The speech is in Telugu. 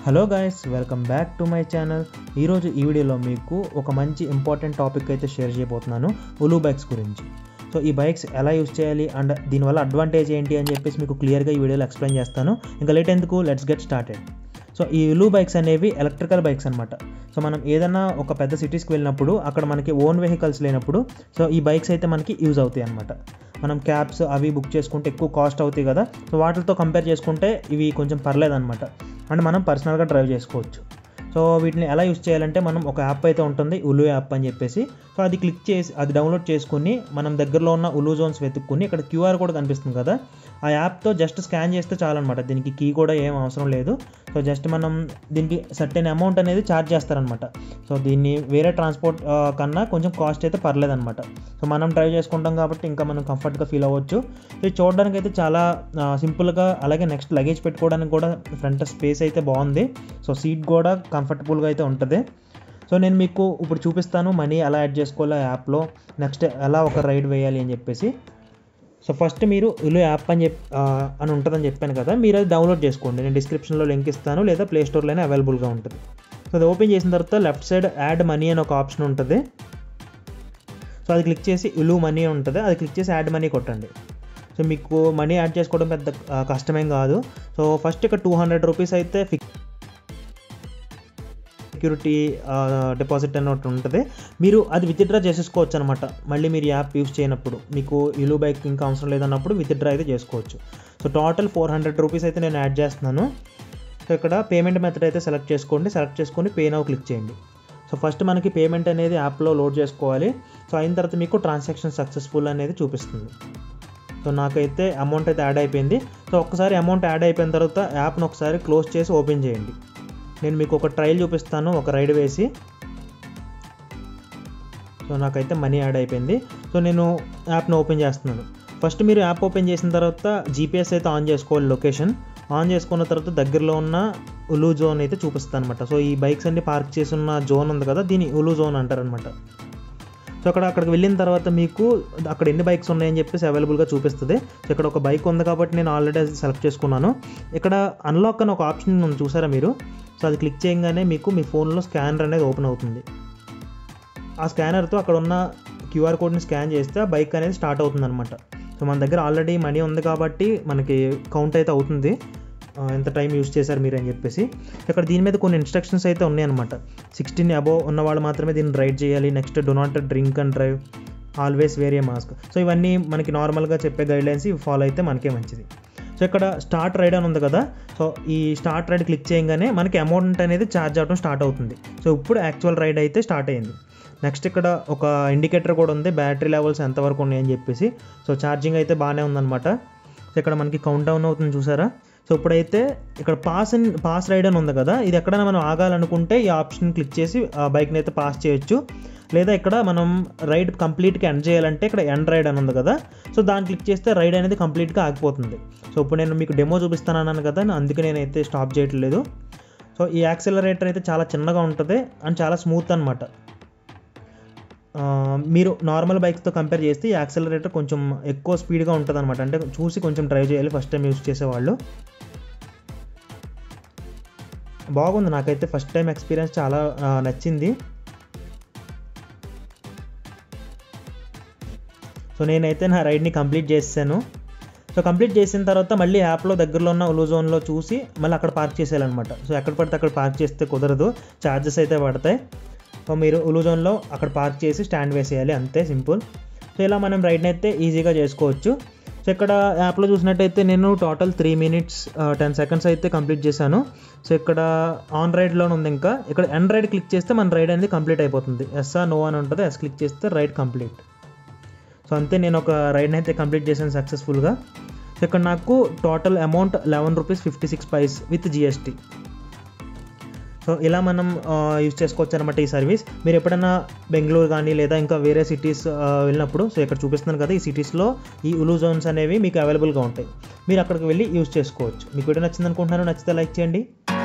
hello guys welcome back to my channel ఈరోజు ఈ వీడియోలో మీకు ఒక మంచి ఇంపార్టెంట్ టాపిక్ అయితే షేర్ చేయబోతున్నాను ఉలు బైక్స్ గురించి సో ఈ బైక్స్ ఎలా యూస్ చేయాలి అండ్ దీనివల్ల అడ్వాంటేజ్ ఏంటి అని చెప్పేసి మీకు క్లియర్గా ఈ వీడియోలో ఎక్స్ప్లెయిన్ చేస్తాను ఇంకా లేట్ ఎందుకు లెట్స్ గెట్ స్టార్టెడ్ సో ఈ ఉలు బైక్స్ అనేవి ఎలక్ట్రికల్ బైక్స్ అనమాట సో మనం ఏదైనా ఒక పెద్ద సిటీస్కి వెళ్ళినప్పుడు అక్కడ మనకి ఓన్ వెహికల్స్ లేనప్పుడు సో ఈ బైక్స్ అయితే మనకి యూజ్ అవుతాయి అనమాట మనం క్యాబ్స్ అవి బుక్ చేసుకుంటే ఎక్కువ కాస్ట్ అవుతాయి కదా సో వాటితో కంపేర్ చేసుకుంటే ఇవి కొంచెం పర్లేదు అనమాట అండ్ మనం పర్సనల్గా డ్రైవ్ చేసుకోవచ్చు సో వీటిని ఎలా యూస్ చేయాలంటే మనం ఒక యాప్ అయితే ఉంటుంది ఉలు యాప్ అని చెప్పేసి సో అది క్లిక్ చేసి అది డౌన్లోడ్ చేసుకుని మనం దగ్గరలో ఉన్న ఉలు జోన్స్ వెతుక్కుని ఇక్కడ క్యూఆర్ కోడ్ కనిపిస్తుంది కదా ఆ యాప్తో జస్ట్ స్కాన్ చేస్తే చాలన్నమాట దీనికి కీ కూడా ఏం అవసరం లేదు సో జస్ట్ మనం దీనికి సర్టెన్ అమౌంట్ అనేది ఛార్జ్ చేస్తారనమాట సో దీన్ని వేరే ట్రాన్స్పోర్ట్ కన్నా కొంచెం కాస్ట్ అయితే పర్లేదన్నమాట సో మనం డ్రైవ్ చేసుకుంటాం కాబట్టి ఇంకా మనం కంఫర్ట్గా ఫీల్ అవ్వచ్చు ఇది చూడడానికి అయితే చాలా సింపుల్గా అలాగే నెక్స్ట్ లగేజ్ పెట్టుకోవడానికి కూడా ఫ్రంట్ స్పేస్ అయితే బాగుంది సో సీట్ కూడా కంఫర్టబుల్గా అయితే ఉంటుంది సో నేను మీకు ఇప్పుడు చూపిస్తాను మనీ ఎలా యాడ్ చేసుకోవాలో యాప్లో నెక్స్ట్ ఎలా ఒక రైడ్ వేయాలి అని చెప్పేసి సో ఫస్ట్ మీరు ఇల్లు యాప్ అని చెప్ అని ఉంటుందని చెప్పాను కదా మీరు అది డౌన్లోడ్ చేసుకోండి నేను డిస్క్రిప్షన్లో లింక్ ఇస్తాను లేదా ప్లే స్టోర్లోనే అవైలబుల్గా ఉంటుంది సో అది ఓపెన్ చేసిన తర్వాత లెఫ్ట్ సైడ్ యాడ్ మనీ అని ఒక ఆప్షన్ ఉంటుంది సో అది క్లిక్ చేసి ఇల్లు మనీ ఉంటుంది అది క్లిక్ చేసి యాడ్ మనీ కొట్టండి సో మీకు మనీ యాడ్ చేసుకోవడం పెద్ద కష్టమేం కాదు సో ఫస్ట్ ఇక్కడ టూ హండ్రెడ్ రూపీస్ అయితే ఫిక్స్ సెక్యూరిటీ డిపాజిట్ అని ఒకటి ఉంటుంది మీరు అది విత్డ్రా చేసేసుకోవచ్చు అనమాట మళ్ళీ మీరు యాప్ యూస్ చేయనప్పుడు మీకు ఇలు బైక్ ఇంకా అవసరం లేదన్నప్పుడు విత్డ్రా అయితే చేసుకోవచ్చు so total four hundred rupees అయితే నేను యాడ్ చేస్తున్నాను సో ఇక్కడ పేమెంట్ మెథడ్ అయితే సెలెక్ట్ చేసుకోండి సెలెక్ట్ చేసుకొని పే నౌ క్లిక్ చేయండి సో ఫస్ట్ మనకి పేమెంట్ అనేది యాప్లో లోడ్ చేసుకోవాలి సో అయిన తర్వాత మీకు ట్రాన్సాక్షన్ సక్సెస్ఫుల్ అనేది చూపిస్తుంది సో నాకైతే అమౌంట్ అయితే యాడ్ అయిపోయింది సో ఒక్కసారి అమౌంట్ యాడ్ అయిపోయిన తర్వాత యాప్ను ఒకసారి క్లోజ్ చేసి ఓపెన్ చేయండి నేను మీకు ఒక ట్రయల్ చూపిస్తాను ఒక రైడ్ వేసి సో నాకైతే మనీ యాడ్ అయిపోయింది సో నేను యాప్ను ఓపెన్ చేస్తున్నాను ఫస్ట్ మీరు యాప్ ఓపెన్ చేసిన తర్వాత జీపీఎస్ అయితే ఆన్ చేసుకోవాలి లొకేషన్ ఆన్ చేసుకున్న తర్వాత దగ్గరలో ఉన్న ఉలు జోన్ అయితే చూపిస్తాను అనమాట సో ఈ బైక్స్ అన్ని పార్క్ చేసి ఉన్న జోన్ ఉంది కదా దీన్ని ఉలు జోన్ అంటారనమాట సో అక్కడ అక్కడికి వెళ్ళిన తర్వాత మీకు అక్కడ ఎన్ని బైక్స్ ఉన్నాయని చెప్పేసి అవైలబుల్గా చూపిస్తుంది సో ఇక్కడ ఒక బైక్ ఉంది కాబట్టి నేను ఆల్రెడీ సెలెక్ట్ చేసుకున్నాను ఇక్కడ అన్లాక్ అని ఒక ఆప్షన్ ఉంది చూసారా మీరు సో అది క్లిక్ చేయగానే మీకు మీ ఫోన్లో స్కానర్ అనేది ఓపెన్ అవుతుంది ఆ స్కానర్తో అక్కడ ఉన్న క్యూఆర్ కోడ్ని స్కాన్ చేస్తే ఆ బైక్ అనేది స్టార్ట్ అవుతుంది అనమాట సో మన దగ్గర ఆల్రెడీ మనీ ఉంది కాబట్టి మనకి కౌంట్ అయితే అవుతుంది ఎంత టైం యూస్ చేశారు మీరు అని చెప్పేసి ఇక్కడ దీని మీద కొన్ని ఇన్స్ట్రక్షన్స్ అయితే ఉన్నాయన్నమాట సిక్స్టీన్ అబోవ్ ఉన్న వాళ్ళు మాత్రమే దీన్ని రైడ్ చేయాలి next do not drink and drive always wear mask so ఇవన్నీ మనకి నార్మల్గా చెప్పే గైడ్లైన్స్ ఇవి ఫాలో అయితే మనకే మంచిది సో ఇక్కడ స్టార్ట్ రైడ్ అని ఉంది కదా సో ఈ స్టార్ట్ రైడ్ క్లిక్ చేయగానే మనకి అమౌంట్ అనేది ఛార్జ్ అవడం స్టార్ట్ అవుతుంది సో ఇప్పుడు యాక్చువల్ రైడ్ అయితే స్టార్ట్ అయింది నెక్స్ట్ ఇక్కడ ఒక ఇండికేటర్ కూడా ఉంది బ్యాటరీ లెవెల్స్ ఎంతవరకు ఉన్నాయని చెప్పేసి సో ఛార్జింగ్ అయితే బాగానే ఉందన్నమాట సో ఇక్కడ మనకి కౌంట్ డౌన్ అవుతుంది చూసారా సో ఇప్పుడైతే ఇక్కడ పాస్ అండ్ పాస్ రైడ్ అని ఉంది కదా ఇది ఎక్కడైనా మనం ఆగాలనుకుంటే ఈ ఆప్షన్ క్లిక్ చేసి ఆ బైక్ని అయితే పాస్ చేయొచ్చు లేదా ఇక్కడ మనం రైడ్ కంప్లీట్గా ఎండ్ చేయాలంటే ఇక్కడ ఎండ్ రైడ్ అని ఉంది కదా సో దాన్ని క్లిక్ చేస్తే రైడ్ అనేది కంప్లీట్గా ఆగిపోతుంది సో ఇప్పుడు నేను మీకు డెమో చూపిస్తాను అన్నాను కదా అందుకే నేనైతే స్టాప్ చేయట్లేదు సో ఈ యాక్సిలరేటర్ అయితే చాలా చిన్నగా ఉంటుంది అండ్ చాలా స్మూత్ అనమాట మీరు నార్మల్ బైక్స్తో కంపేర్ చేస్తే ఈ యాక్సిలరేటర్ కొంచెం ఎక్కువ స్పీడ్గా ఉంటుంది అనమాట అంటే చూసి కొంచెం డ్రైవ్ చేయాలి ఫస్ట్ టైం యూస్ చేసేవాళ్ళు బాగుంది నాకైతే ఫస్ట్ టైం ఎక్స్పీరియన్స్ చాలా నచ్చింది సో నేనైతే నా రైడ్ని కంప్లీట్ చేసాను సో కంప్లీట్ చేసిన తర్వాత మళ్ళీ యాప్లో దగ్గరలో ఉన్న ఉలు జోన్లో చూసి మళ్ళీ అక్కడ పార్క్ చేసేయాలన్నమాట సో ఎక్కడ పడితే అక్కడ పార్క్ చేస్తే కుదరదు ఛార్జెస్ అయితే పడతాయి సో మీరు ఉలు జోన్లో అక్కడ పార్క్ చేసి స్టాండ్ వేసేయాలి అంతే సింపుల్ సో ఇలా మనం రైడ్ని అయితే ఈజీగా చేసుకోవచ్చు సో ఇక్కడ యాప్లో చూసినట్టయితే నేను total three minutes ten seconds అయితే కంప్లీట్ చేశాను సో ఇక్కడ ఆన్ రైడ్లో ఉంది ఇంకా ఇక్కడ ఎండ్ రైడ్ క్లిక్ చేస్తే మన రైడ్ అనేది కంప్లీట్ అయిపోతుంది ఎస్ఆ నో అని ఉంటుంది ఎస్ క్లిక్ చేస్తే రైడ్ కంప్లీట్ సో అంతే నేను ఒక రైడ్ని అయితే కంప్లీట్ చేశాను సక్సెస్ఫుల్గా సో ఇక్కడ నాకు total amount eleven rupees fifty six paise with GST so ఇలా మనం యూజ్ చేసుకోవచ్చు అనమాట ఈ సర్వీస్ మీరు ఎప్పుడైనా బెంగళూరు కానీ లేదా ఇంకా వేరే సిటీస్ వెళ్ళినప్పుడు సో ఇక్కడ చూపిస్తున్నాను కదా ఈ సిటీస్లో ఈ ఉలు జోన్స్ అనేవి మీకు అవైలబుల్గా ఉంటాయి మీరు అక్కడికి వెళ్ళి యూజ్ చేసుకోవచ్చు మీకు వీడియో నచ్చింది అనుకుంటున్నాను నచ్చితే లైక్ చేయండి